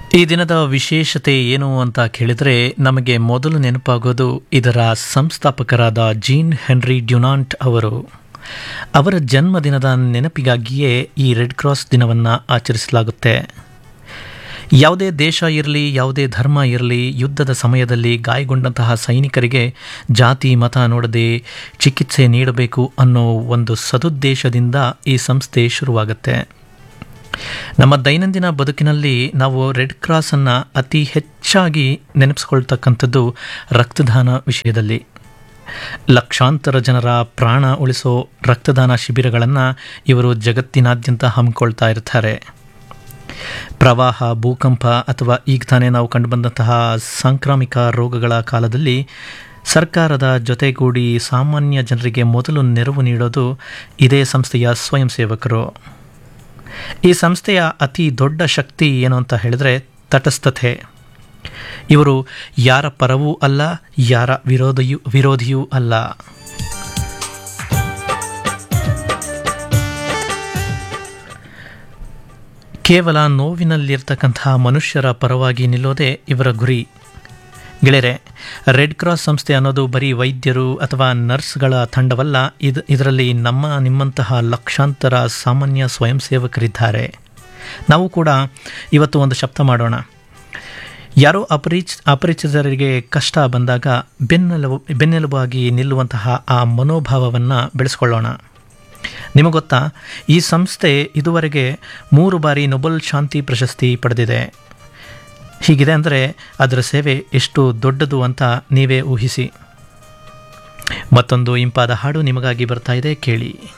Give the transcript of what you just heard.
ಈ ದಿನದ ವಿಶೇಷತೆ ಏನು ಅಂತ ಕೇಳಿದರೆ ನಮಗೆ ಮೊದಲು ನೆನಪಾಗೋದು ಇದರ ಸಂಸ್ಥಾಪಕರಾದ ಜೀನ್ ಹೆನ್ರಿ ಡ್ಯುನಾಂಟ್ ಅವರು ಅವರ ಜನ್ಮದಿನದ ನೆನಪಿಗಾಗಿಯೇ ಈ ರೆಡ್ ಕ್ರಾಸ್ ದಿನವನ್ನು ಆಚರಿಸಲಾಗುತ್ತೆ ಯಾವುದೇ ದೇಶ ಇರಲಿ ಯಾವುದೇ ಧರ್ಮ ಇರಲಿ ಯುದ್ಧದ ಸಮಯದಲ್ಲಿ ಗಾಯಗೊಂಡಂತಹ ಸೈನಿಕರಿಗೆ ಜಾತಿ ಮತ ನೋಡದೆ ಚಿಕಿತ್ಸೆ ನೀಡಬೇಕು ಅನ್ನೋ ಒಂದು ಸದುದ್ದೇಶದಿಂದ ಈ ಸಂಸ್ಥೆ ಶುರುವಾಗುತ್ತೆ ನಮ್ಮ ದೈನಂದಿನ ಬದುಕಿನಲ್ಲಿ ನಾವು ರೆಡ್ ಕ್ರಾಸನ್ನು ಅತಿ ಹೆಚ್ಚಾಗಿ ನೆನಪಿಸ್ಕೊಳ್ತಕ್ಕಂಥದ್ದು ರಕ್ತದಾನ ವಿಷಯದಲ್ಲಿ ಲಕ್ಷಾಂತರ ಜನರ ಪ್ರಾಣ ಉಳಿಸೋ ರಕ್ತದಾನ ಶಿಬಿರಗಳನ್ನು ಇವರು ಜಗತ್ತಿನಾದ್ಯಂತ ಹಮ್ಮಿಕೊಳ್ತಾ ಇರ್ತಾರೆ ಪ್ರವಾಹ ಭೂಕಂಪ ಅಥವಾ ಈಗ ತಾನೇ ನಾವು ಕಂಡುಬಂದಂತಹ ಸಾಂಕ್ರಾಮಿಕ ರೋಗಗಳ ಕಾಲದಲ್ಲಿ ಸರ್ಕಾರದ ಜೊತೆಗೂಡಿ ಸಾಮಾನ್ಯ ಜನರಿಗೆ ಮೊದಲು ನೆರವು ನೀಡೋದು ಇದೇ ಸಂಸ್ಥೆಯ ಸ್ವಯಂ ಸೇವಕರು ಈ ಸಂಸ್ಥೆಯ ಅತಿ ದೊಡ್ಡ ಶಕ್ತಿ ಏನು ಅಂತ ಹೇಳಿದ್ರೆ ತಟಸ್ಥತೆ ಇವರು ಯಾರ ಪರವೂ ಅಲ್ಲ ಯಾರ ವಿರೋಧಿಯೂ ವಿರೋಧಿಯೂ ಅಲ್ಲ ಕೇವಲ ನೋವಿನಲ್ಲಿರ್ತಕ್ಕಂತಹ ಮನುಷ್ಯರ ಪರವಾಗಿ ನಿಲ್ಲೋದೇ ಇವರ ಗುರಿ ಗೆಳೆಯರೆ ರೆಡ್ ಕ್ರಾಸ್ ಸಂಸ್ಥೆ ಅನ್ನೋದು ಬರೀ ವೈದ್ಯರು ಅಥವಾ ನರ್ಸ್ಗಳ ತಂಡವಲ್ಲ ಇದು ಇದರಲ್ಲಿ ನಮ್ಮ ನಿಮ್ಮಂತಹ ಲಕ್ಷಾಂತರ ಸಾಮಾನ್ಯ ಸ್ವಯಂ ಸೇವಕರಿದ್ದಾರೆ ನಾವು ಕೂಡ ಇವತ್ತು ಒಂದು ಶಬ್ದ ಮಾಡೋಣ ಯಾರೋ ಅಪರಿಚ ಅಪರಿಚಿತರಿಗೆ ಕಷ್ಟ ಬಂದಾಗ ಬೆನ್ನೆಲುಬು ಬೆನ್ನೆಲುಬಾಗಿ ನಿಲ್ಲುವಂತಹ ಆ ಮನೋಭಾವವನ್ನು ಬೆಳೆಸ್ಕೊಳ್ಳೋಣ ನಿಮಗೊತ್ತಾ ಈ ಸಂಸ್ಥೆ ಇದುವರೆಗೆ ಮೂರು ಬಾರಿ ನೊಬೆಲ್ ಶಾಂತಿ ಪ್ರಶಸ್ತಿ ಪಡೆದಿದೆ ಹೀಗಿದೆ ಅಂದರೆ ಅದರ ಸೇವೆ ಎಷ್ಟು ದೊಡ್ಡದು ಅಂತ ನೀವೇ ಊಹಿಸಿ ಮತ್ತೊಂದು ಇಂಪಾದ ಹಾಡು ನಿಮಗಾಗಿ ಬರ್ತಾ ಇದೆ ಕೇಳಿ